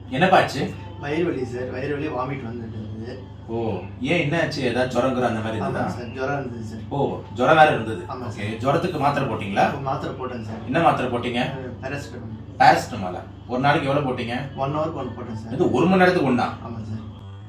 என்னப்பாச்சு வயிறு வலி சார் வயிறு வலி வாமிட் வந்துட்டு இருந்தது ஓ ஏன் என்னாச்சு ஏதாவது ஜுரங்குற அந்த மாதிரி ஆமாம் இருந்ததா சார் ஜுரம் இருந்தது சார் ஓ ஜுரம் வேற இருந்தது ஆமா ஓகே ஜுரத்துக்கு மாத்திரை போட்டீங்களா இப்போ மாத்திரை போட்டேன் சார் என்ன மாத்திரை போட்டீங்க பேராசிட்டமால் பேரஸ்டமாலா ஒரு நாளைக்கு எவ்வளவு போட்டீங்க ஒன் ஹவருக்கு ஒன்று போட்டேன் சார் இது ஒரு மணி நேரத்துக்கு ஒண்ணா ஆமாம் சார்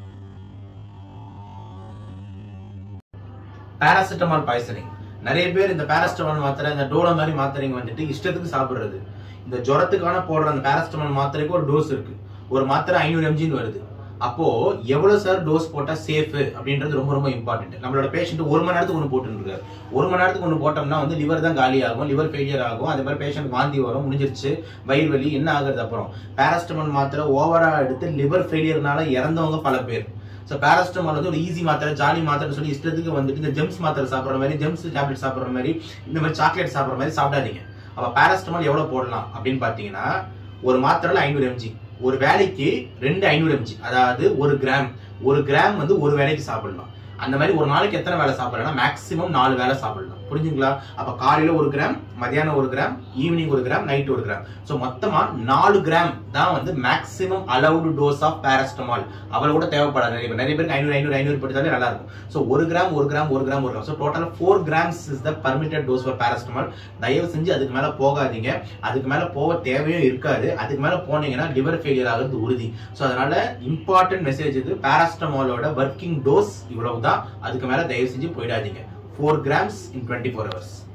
பாராசிட்டமால் பாய்சனிங் நிறைய பேர் இந்த பாராசிட்டமால் மாத்திரை இந்த டோலோ மாதிரி மாத்திரைங்க வந்துட்டு இஷ்டத்துக்கு சாப்பிடுறது இந்த ஜுரத்துக்கான போடுற அந்த பாராசிட்டமால் மாத்திரைக்கு ஒரு டோஸ் இருக்கு ஒரு மாத்திரை ஐநூறு எம்ஜின்னு வருது அப்போ எவ்வளவு சார் டோஸ் போட்டா சேஃப் அப்படின்றது ரொம்ப ரொம்ப இம்பார்ட்டன்ட் நம்மளோட பேஷண்ட் ஒரு மணி நேரத்துக்கு ஒன்று போட்டுருக்காரு ஒரு மணி நேரத்துக்கு ஒன்று போட்டோம்னா வந்து லிவர் தான் காலி ஆகும் லிவர் ஃபெயிலியர் ஆகும் அதே மாதிரி பேஷண்ட் வாந்தி வரும் முடிஞ்சிருச்சு வயிறு வலி என்ன ஆகுறது அப்புறம் பாராசிட்டமால் மாத்திரை ஓவரா எடுத்து லிவர் ஃபெயிலியர்னால இறந்தவங்க பல பேர் ஸோ பேராசிட்டமால் வந்து ஒரு ஈஸி மாத்திரை ஜாலி மாத்திரை சொல்லி இஷ்டத்துக்கு வந்துட்டு இந்த ஜெம்ஸ் மாத்திரை சாப்பிட்ற மாதிரி ஜெம்ஸ் டேப்லெட் சாப்பிட்ற மாதிரி இந்த மாதிரி சாக்லேட் சாப்பிட்ற மாதிரி சாப்பிடாதீங்க அப்போ பேராசிட்டமால் எவ்வளோ போடலாம் அப்படின்னு பார்த்தீங்கன்னா ஒரு மாத்திரையில் ஐநூறு எம்ஜி ஒரு வேலைக்கு ரெண்டு ஐநூறு எம்ஜி அதாவது ஒரு கிராம் ஒரு கிராம் வந்து ஒரு வேலைக்கு சாப்பிடலாம் அந்த மாதிரி ஒரு நாளைக்கு எத்தனை வேலை சாப்பிடலாம் மேக்ஸிமம் நாலு வேலை சாப்பிடலாம் புரிஞ்சுங்களா அப்ப காலையில ஒரு கிராம் மதியானம் ஒரு கிராம் ஈவினிங் ஒரு கிராம் நைட் ஒரு கிராம் ஸோ மொத்தமா நாலு கிராம் தான் வந்து maximum allowed dose of paracetamol அவ்வளவு கூட தேவைப்படாது நிறைய பேர் நிறைய பேருக்கு ஐநூறு ஐநூறு ஐநூறு போட்டாலே நல்லா இருக்கும் ஸோ ஒரு கிராம் ஒரு கிராம் ஒரு கிராம் ஒரு gram so total four grams is the permitted dose for paracetamol தயவு செஞ்சு அதுக்கு மேல போகாதீங்க அதுக்கு மேல போக தேவையும் இருக்காது அதுக்கு மேல போனீங்கன்னா லிவர் ஃபெயிலியர் ஆகிறது உறுதி ஸோ அதனால இம்பார்ட்டன்ட் மெசேஜ் இது பேராஸ்டமாலோட ஒர்க்கிங் டோஸ் இவ்வளவு தான் அதுக்கு மேல தயவு செஞ்சு போயிடாதீங்க four grams in twenty four hours